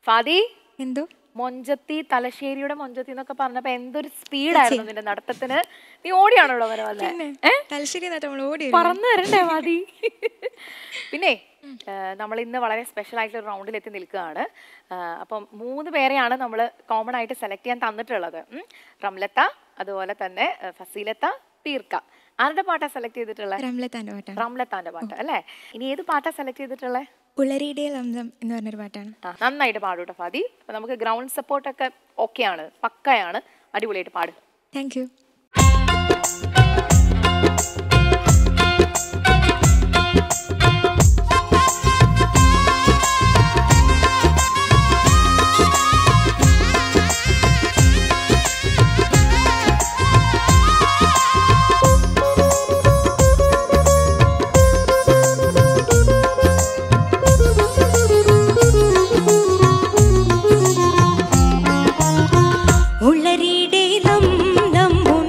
ഫാദി എന്തോ മൊഞ്ചത്തി തലശ്ശേരിയുടെ മൊഞ്ചത്തി എന്നൊക്കെ പറഞ്ഞപ്പോ എന്തൊരു സ്പീഡായിരുന്നു നിന്റെ നടത്തത്തിന് നീ ഓടിയാണല്ലോ വരെ വന്നെ പിന്നെ തലശ്ശേരി നട്ട് നമ്മൾ ഓടി പറന്നു വരണ്ടേ മതി പിന്നെ നമ്മൾ ഇന്ന് വളരെ സ്പെഷ്യൽ ആയിട്ടുള്ള റൗണ്ടിൽ എത്തി നിൽക്കുകയാണ് ആ, അപ്പം മൂന്ന് പേരെയാണ് നമ്മൾ കോമൺ ആയിട്ട് സെലക്ട് ചെയ്യാൻ തന്നിട്ടുള്ളത് ഉം. റംലത്ത അതുപോലെ തന്നെ ആ, ഫസീലത്ത പീർക്ക ആരുടെ പാട്ടാ സെലക്ട് ചെയ്തിട്ടുള്ളത് റംലത്താൻ്റെ പാട്ടാണ് റംലത്താന്റെ പാട്ട് അല്ലേ ഇനി ഏത് പാട്ടാ സെലക്ട് ചെയ്തിട്ടുള്ളത് പുളരിയുടെ ലംസം എന്ന് പറഞ്ഞൊരു പാട്ടാണ് ആ, നന്നായിട്ട് പാടൂട്ടോ ഫാദി അപ്പൊ നമുക്ക് ഗ്രൗണ്ട് സപ്പോർട്ടൊക്കെ ഓക്കെയാണ് പക്കയാണ് അടിപൊളിയായിട്ട് പാടും താങ്ക് യു ഉള്ളരിയുടെ ലം ലം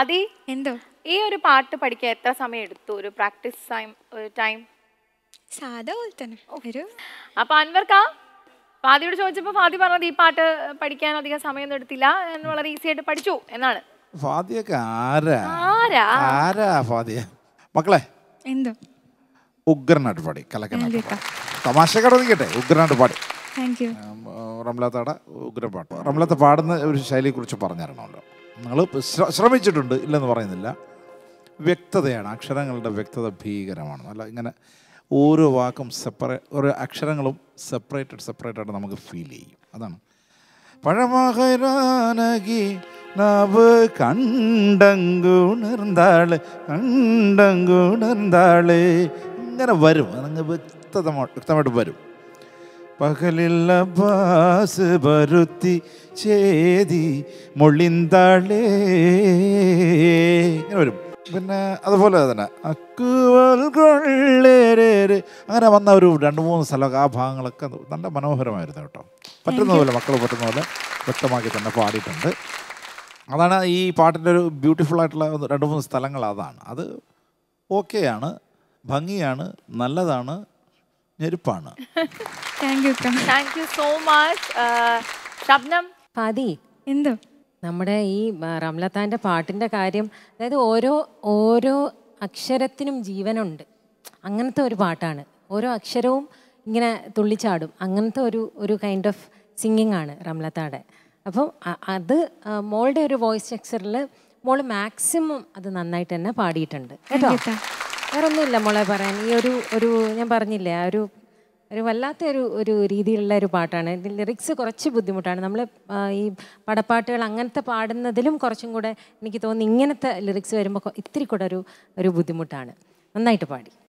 ഫാദി എന്തോ ഈ ഒരു പാട്ട് പഠിക്കാൻ എത്ര സമയം എടുത്തു ഒരു പ്രാക്ടീസ് ടൈം ടൈം സാധാ പോലെ തന്നെ ഒരു അപ്പൊ അൻവർക്ക ഫാദിയോട് ചോദിച്ചപ്പോ ഫാദി പറഞ്ഞത് ഈ പാട്ട് പഠിക്കാൻ അധികം സമയമൊന്നും എടുത്തില്ല എന്ന് വളരെ ഈസി ആയിട്ട് പഠിച്ചു എന്നാണ് ഫാദിയൊക്കെ ആരാ ആരാ ആരാ ഫാദിയ മക്കളെ എന്തോ ഉഗ്രനായിട്ട് പാടി കലക്കനായിട്ട് താങ്ക് യു പാടി തമാശക്കട നിൽക്കട്ടെ ഉഗ്രനായിട്ട് പാടി താങ്ക് യു ഉം, റംലാത്തയുടെ ഉഗ്ര പാട്ട് റംലാത്ത പാടുന്ന ഒരു ശൈലിയെക്കുറിച്ച് പറഞ്ഞു തരണമല്ലോ നിങ്ങൾ ശ്രമിച്ചിട്ടുണ്ട് ഇല്ലെന്ന് പറയുന്നില്ല വ്യക്തതയാണ് അക്ഷരങ്ങളുടെ വ്യക്തത ഭീകരമാണ് നല്ല ഇങ്ങനെ ഓരോ വാക്കും സെപ്പറേറ്റ് ഓരോ അക്ഷരങ്ങളും സെപ്പറേറ്റഡ് സെപ്പറേറ്റ് ആയിട്ട് നമുക്ക് ഫീൽ ചെയ്യും അതാണ് പഴമകരാനകി നാവ് കണ്ടങ്കുണർന്നാള് കണ്ടങ്കുണർന്നാള് ഇങ്ങനെ വരും അതങ്ങ് വ്യക്തത വ്യക്തമായിട്ട് വരും പകലില്ല ബാസ് ബരുത്തി ചേതി മൊളിന്താളേ ഇങ്ങനെ വരും പിന്നെ അതുപോലെ തന്നെ അക്കുവൽ കൊള്ളേരേര് അങ്ങനെ വന്ന ഒരു രണ്ട് മൂന്ന് സ്ഥലമൊക്കെ ആ ഭാഗങ്ങളൊക്കെ നല്ല മനോഹരമായിരുന്നു കേട്ടോ പറ്റുന്ന പോലെ മക്കൾ പറ്റുന്ന പോലെ വ്യക്തമാക്കി തന്നെ പാടിയിട്ടുണ്ട് അതാണ് ഈ പാട്ടിൻ്റെ ഒരു ബ്യൂട്ടിഫുൾ ആയിട്ടുള്ള ഒന്ന് രണ്ട് മൂന്ന് സ്ഥലങ്ങൾ അതാണ് അത് ഓക്കെയാണ് ഭംഗിയാണ് നല്ലതാണ് ഞെരുപ്പാണ് thank you thank you so much Shabnam Fadi എന്തോ നമ്മുടെ ഈ ആ, റംലത്താൻ്റെ പാട്ടിൻ്റെ കാര്യം അതായത് ഓരോ ഓരോ അക്ഷരത്തിനും ജീവനുണ്ട് അങ്ങനത്തെ ഒരു പാട്ടാണ് ഓരോ അക്ഷരവും ഇങ്ങനെ തുള്ളിച്ചാടും അങ്ങനത്തെ ഒരു ഒരു കൈൻഡ് ഓഫ് സിംഗിങ് ആണ് റംലത്താടെ അപ്പം അ- അത് ആ, മോളുടെ ഒരു വോയിസ് സ്ട്രക്ചറിൽ മോള് മാക്സിമം അത് നന്നായിട്ട് തന്നെ പാടിയിട്ടുണ്ട് കേട്ടോ you, ta. വേറെ ഒന്നുമില്ല മോളെ പറയാൻ ഈ ഒരു ഒരു ഞാൻ പറഞ്ഞില്ലേ ആ ഒരു ഒരു വല്ലാത്ത ഒരു ഒരു രീതിയിലുള്ള ഒരു പാട്ടാണ് ഇതിൽ ലിറിക്സ് കുറച്ച് ബുദ്ധിമുട്ടാണ് നമ്മൾ ഈ പടപ്പാട്ടുകൾ അങ്ങനത്തെ പാടുന്നതിലും കുറച്ചും കൂടെ എനിക്ക് തോന്നുന്നു ഇങ്ങനത്തെ ലിറിക്സ് വരുമ്പോൾ ഇത്തിരി കൂടെ ഒരു ഒരു ബുദ്ധിമുട്ടാണ് നന്നായിട്ട് പാടി